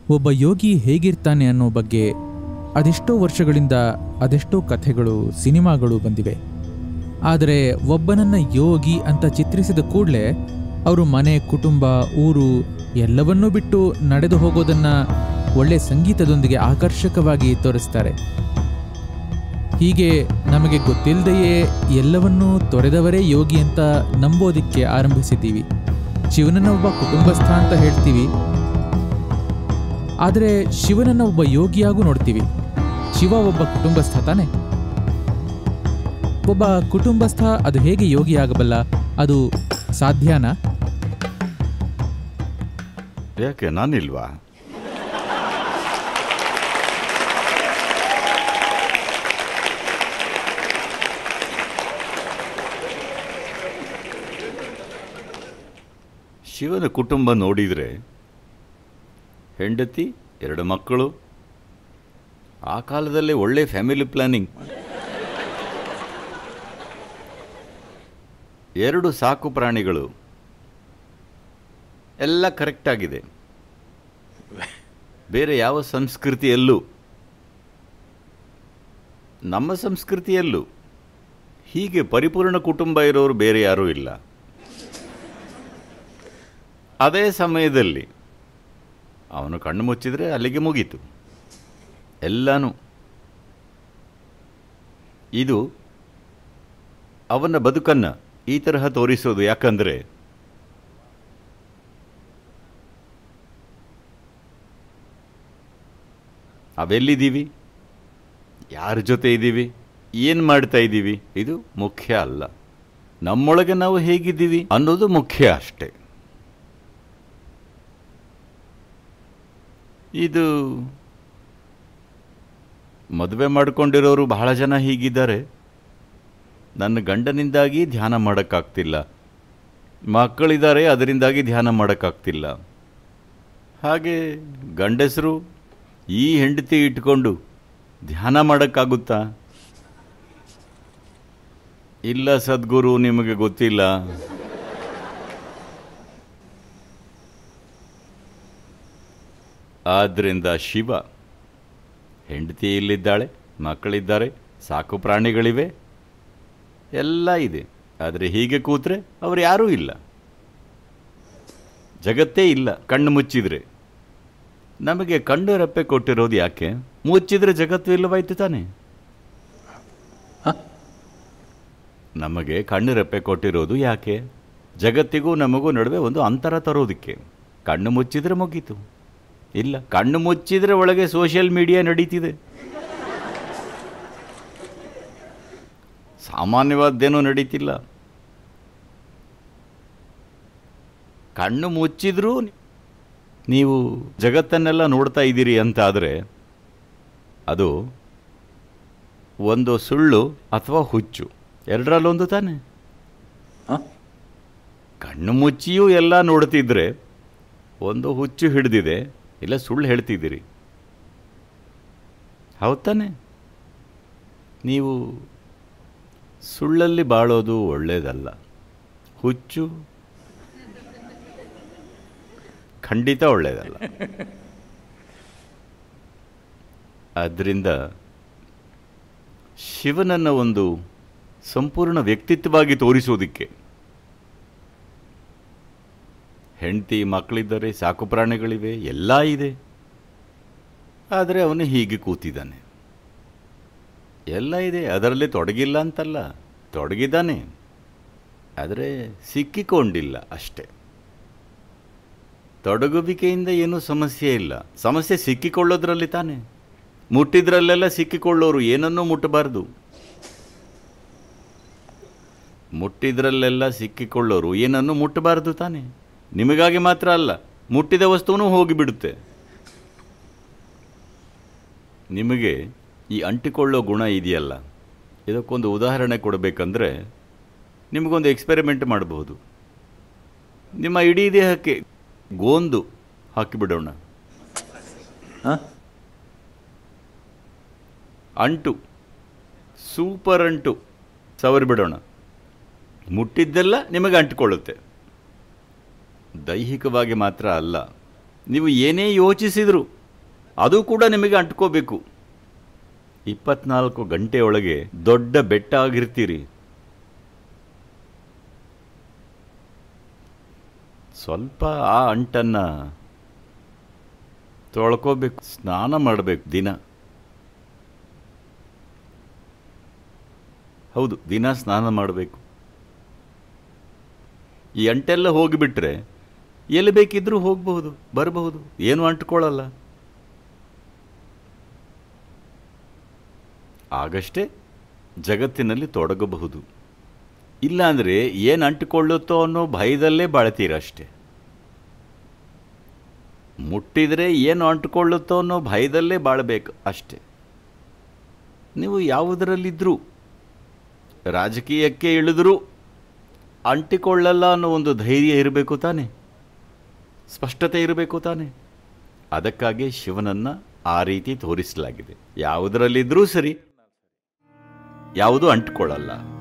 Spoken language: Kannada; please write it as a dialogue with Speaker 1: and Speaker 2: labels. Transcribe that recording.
Speaker 1: ಒಬ್ಬ ಯೋಗಿ ಹೇಗಿರ್ತಾನೆ ಅನ್ನೋ ಬಗ್ಗೆ ಅದೆಷ್ಟೋ ವರ್ಷಗಳಿಂದ ಅದೆಷ್ಟೋ ಕಥೆಗಳು ಸಿನಿಮಾಗಳು ಬಂದಿವೆ ಆದರೆ ಒಬ್ಬನನ್ನ ಯೋಗಿ ಅಂತ ಚಿತ್ರಿಸಿದ ಕೂಡಲೇ ಅವರು ಮನೆ ಕುಟುಂಬ ಊರು ಎಲ್ಲವನ್ನೂ ಬಿಟ್ಟು ನಡೆದು ಹೋಗೋದನ್ನ ಒಳ್ಳೆ ಸಂಗೀತದೊಂದಿಗೆ ಆಕರ್ಷಕವಾಗಿ ತೋರಿಸ್ತಾರೆ ಹೀಗೆ ನಮಗೆ ಗೊತ್ತಿಲ್ಲದೆಯೇ ಎಲ್ಲವನ್ನೂ ತೊರೆದವರೇ ಯೋಗಿ ಅಂತ ನಂಬೋದಿಕ್ಕೆ ಆರಂಭಿಸಿದ್ದೀವಿ ಶಿವನನ್ನ ಒಬ್ಬ ಕುಟುಂಬಸ್ಥ ಅಂತ ಹೇಳ್ತೀವಿ ಆದರೆ ಶಿವನನ್ನ ಒಬ್ಬ ಯೋಗಿಯಾಗೂ ನೋಡ್ತೀವಿ ಶಿವ ಒಬ್ಬ ಕುಟುಂಬಸ್ಥ ತಾನೆ ಒಬ್ಬ ಕುಟುಂಬಸ್ಥ ಅದು ಹೇಗೆ ಯೋಗಿ ಆಗಬಲ್ಲ ಅದು ಸಾಧ್ಯನಾ
Speaker 2: ಯಾಕೆ ನಾನಿಲ್ವಾ ಶಿವನ ಕುಟುಂಬ ನೋಡಿದರೆ ಹೆಂಡತಿ ಎರಡು ಮಕ್ಕಳು ಆ ಕಾಲದಲ್ಲೇ ಒಳ್ಳೆ ಫ್ಯಾಮಿಲಿ ಪ್ಲಾನಿಂಗ್ ಎರಡು ಸಾಕು ಪ್ರಾಣಿಗಳು ಎಲ್ಲ ಕರೆಕ್ಟ್ ಆಗಿದೆ ಬೇರೆ ಯಾವ ಸಂಸ್ಕೃತಿಯಲ್ಲೂ ನಮ್ಮ ಸಂಸ್ಕೃತಿಯಲ್ಲೂ ಹೀಗೆ ಪರಿಪೂರ್ಣ ಕುಟುಂಬ ಇರೋರು ಬೇರೆ ಯಾರೂ ಇಲ್ಲ ಅದೇ ಸಮಯದಲ್ಲಿ ಅವನು ಕಣ್ಣು ಮುಚ್ಚಿದರೆ ಅಲ್ಲಿಗೆ ಮುಗೀತು ಎಲ್ಲನೂ ಇದು ಅವನ ಬದುಕನ್ನು ಈ ತರಹ ತೋರಿಸೋದು ಯಾಕಂದರೆ ಅವೆಲ್ಲಿದ್ದೀವಿ ಯಾರ ಜೊತೆ ಇದ್ದೀವಿ ಏನು ಮಾಡ್ತಾ ಇದ್ದೀವಿ ಇದು ಮುಖ್ಯ ಅಲ್ಲ ನಮ್ಮೊಳಗೆ ನಾವು ಹೇಗಿದ್ದೀವಿ ಅನ್ನೋದು ಮುಖ್ಯ ಅಷ್ಟೆ ಇದು ಮದುವೆ ಮಾಡ್ಕೊಂಡಿರೋರು ಬಹಳ ಜನ ಹೀಗಿದ್ದಾರೆ ನನ್ನ ಗಂಡನಿಂದಾಗಿ ಧ್ಯಾನ ಮಾಡೋಕ್ಕಾಗ್ತಿಲ್ಲ ಮಕ್ಕಳಿದ್ದಾರೆ ಅದರಿಂದಾಗಿ ಧ್ಯಾನ ಮಾಡೋಕ್ಕಾಗ್ತಿಲ್ಲ ಹಾಗೆ ಗಂಡಸರು ಈ ಹೆಂಡತಿ ಇಟ್ಕೊಂಡು ಧ್ಯಾನ ಮಾಡೋಕ್ಕಾಗುತ್ತಾ ಇಲ್ಲ ಸದ್ಗುರು ನಿಮಗೆ ಗೊತ್ತಿಲ್ಲ ಆದ್ದರಿಂದ ಶಿವ ಹೆಂಡತಿ ಇಲ್ಲಿದ್ದಾಳೆ ಮಕ್ಕಳಿದ್ದಾರೆ ಸಾಕು ಪ್ರಾಣಿಗಳಿವೆ ಎಲ್ಲ ಇದೆ ಆದರೆ ಹೀಗೆ ಕೂತ್ರೆ ಅವರು ಯಾರೂ ಇಲ್ಲ ಜಗತ್ತೇ ಇಲ್ಲ ಕಣ್ಣು ಮುಚ್ಚಿದ್ರೆ ನಮಗೆ ಕಣ್ಣು ರೆಪ್ಪೆ ಕೊಟ್ಟಿರೋದು ಯಾಕೆ ಮುಚ್ಚಿದ್ರೆ ಜಗತ್ತು ಇಲ್ಲವಾಯ್ತು ತಾನೆ ನಮಗೆ ಕಣ್ಣು ರೆಪ್ಪೆ ಕೊಟ್ಟಿರೋದು ಯಾಕೆ ಜಗತ್ತಿಗೂ ನಮಗೂ ನಡುವೆ ಒಂದು ಅಂತರ ತರೋದಕ್ಕೆ ಕಣ್ಣು ಮುಚ್ಚಿದ್ರೆ ಮುಗೀತು ಇಲ್ಲ ಕಣ್ಣು ಮುಚ್ಚಿದ್ರೆ ಒಳಗೆ ಸೋಷಿಯಲ್ ಮೀಡಿಯಾ ನಡೀತಿದೆ ಸಾಮಾನ್ಯವಾದ್ದೇನೂ ನಡೀತಿಲ್ಲ ಕಣ್ಣು ಮುಚ್ಚಿದ್ರೂ ನೀವು ಜಗತ್ತನ್ನೆಲ್ಲ ನೋಡ್ತಾ ಇದ್ದೀರಿ ಅಂತ ಆದರೆ ಅದು ಒಂದು ಸುಳ್ಳು ಅಥವಾ ಹುಚ್ಚು ಎರಡರಲ್ಲೊಂದು ತಾನೆ ಕಣ್ಣು ಮುಚ್ಚಿಯೂ ಎಲ್ಲ ನೋಡ್ತಿದ್ರೆ ಒಂದು ಹುಚ್ಚು ಹಿಡಿದಿದೆ ಇಲ್ಲ ಸುಳ್ಳು ಹೇಳ್ತಿದ್ದೀರಿ ಹೌದ್ ತಾನೆ ನೀವು ಸುಳ್ಳಲ್ಲಿ ಬಾಳೋದು ಒಳ್ಳೆಯದಲ್ಲ ಹುಚ್ಚು ಖಂಡಿತ ಒಳ್ಳೆಯದಲ್ಲ ಆದ್ದರಿಂದ ಶಿವನನ್ನು ಒಂದು ಸಂಪೂರ್ಣ ವ್ಯಕ್ತಿತ್ವವಾಗಿ ತೋರಿಸೋದಕ್ಕೆ ಹೆಂಡತಿ ಮಕ್ಕಳಿದ್ದಾರೆ ಸಾಕು ಪ್ರಾಣಿಗಳಿವೆ ಎಲ್ಲ ಇದೆ ಆದರೆ ಅವನು ಹೀಗೆ ಕೂತಿದ್ದಾನೆ ಎಲ್ಲ ಇದೆ ಅದರಲ್ಲಿ ತೊಡಗಿಲ್ಲ ಅಂತಲ್ಲ ತೊಡಗಿದ್ದಾನೆ ಆದರೆ ಸಿಕ್ಕಿಕೊಂಡಿಲ್ಲ ಅಷ್ಟೆ ತೊಡಗುವಿಕೆಯಿಂದ ಏನೂ ಸಮಸ್ಯೆ ಇಲ್ಲ ಸಮಸ್ಯೆ ಸಿಕ್ಕಿಕೊಳ್ಳೋದ್ರಲ್ಲಿ ತಾನೆ ಮುಟ್ಟಿದ್ರಲ್ಲೆಲ್ಲ ಸಿಕ್ಕಿಕೊಳ್ಳೋರು ಏನನ್ನೂ ಮುಟ್ಟಬಾರ್ದು ಮುಟ್ಟಿದ್ರಲ್ಲೆಲ್ಲ ಸಿಕ್ಕಿಕೊಳ್ಳೋರು ಏನನ್ನು ಮುಟ್ಟಬಾರ್ದು ತಾನೆ ನಿಮಗಾಗಿ ಮಾತ್ರ ಅಲ್ಲ ಮುಟ್ಟಿದ ವಸ್ತುವೂ ಹೋಗಿಬಿಡುತ್ತೆ ನಿಮಗೆ ಈ ಅಂಟಿಕೊಳ್ಳೋ ಗುಣ ಇದೆಯಲ್ಲ ಇದಕ್ಕೊಂದು ಉದಾಹರಣೆ ಕೊಡಬೇಕಂದ್ರೆ ನಿಮಗೊಂದು ಎಕ್ಸ್ಪೆರಿಮೆಂಟ್ ಮಾಡಬಹುದು ನಿಮ್ಮ ಇಡೀ ದೇಹಕ್ಕೆ ಗೋಂದು ಹಾಕಿಬಿಡೋಣ ಅಂಟು ಸೂಪರ್ ಅಂಟು ಸವರಿ ಬಿಡೋಣ ಮುಟ್ಟಿದ್ದೆಲ್ಲ ನಿಮಗೆ ಅಂಟಿಕೊಳ್ಳುತ್ತೆ ದೈಹಿಕವಾಗಿ ಮಾತ್ರ ಅಲ್ಲ ನೀವು ಏನೇ ಯೋಚಿಸಿದ್ರು ಅದು ಕೂಡ ನಿಮಗೆ ಅಂಟ್ಕೋಬೇಕು ಇಪ್ಪತ್ನಾಲ್ಕು ಗಂಟೆಯೊಳಗೆ ದೊಡ್ಡ ಬೆಟ್ಟ ಆಗಿರ್ತೀರಿ ಸ್ವಲ್ಪ ಆ ಅಂಟನ್ನು ತೊಳ್ಕೋಬೇಕು ಸ್ನಾನ ಮಾಡಬೇಕು ದಿನ ಹೌದು ದಿನ ಸ್ನಾನ ಮಾಡಬೇಕು ಈ ಅಂಟೆಲ್ಲ ಹೋಗಿಬಿಟ್ರೆ ಎಲ್ಲಿ ಬೇಕಿದ್ರೂ ಹೋಗಬಹುದು ಬರಬಹುದು ಏನು ಅಂಟ್ಕೊಳ್ಳಲ್ಲ ಆಗಷ್ಟೇ ಜಗತ್ತಿನಲ್ಲಿ ತೊಡಗಬಹುದು ಇಲ್ಲಾಂದರೆ ಏನು ಅಂಟಿಕೊಳ್ಳುತ್ತೋ ಅನ್ನೋ ಭಯದಲ್ಲೇ ಬಾಳ್ತೀರಷ್ಟೆ ಮುಟ್ಟಿದರೆ ಏನು ಅಂಟಿಕೊಳ್ಳುತ್ತೋ ಅನ್ನೋ ಭಯದಲ್ಲೇ ಬಾಳಬೇಕು ಅಷ್ಟೆ ನೀವು ಯಾವುದರಲ್ಲಿದ್ದರೂ ರಾಜಕೀಯಕ್ಕೆ ಇಳಿದರೂ ಅಂಟಿಕೊಳ್ಳಲ್ಲ ಅನ್ನೋ ಒಂದು ಧೈರ್ಯ ಇರಬೇಕು ತಾನೆ ಸ್ಪಷ್ಟತೆ ಇರಬೇಕು ತಾನೆ ಅದಕ್ಕಾಗಿ ಶಿವನನ್ನು ಆ ರೀತಿ ತೋರಿಸಲಾಗಿದೆ ಯಾವುದರಲ್ಲಿದ್ದರೂ ಸರಿ ಯಾವುದೂ ಅಂಟಿಕೊಳ್ಳಲ್ಲ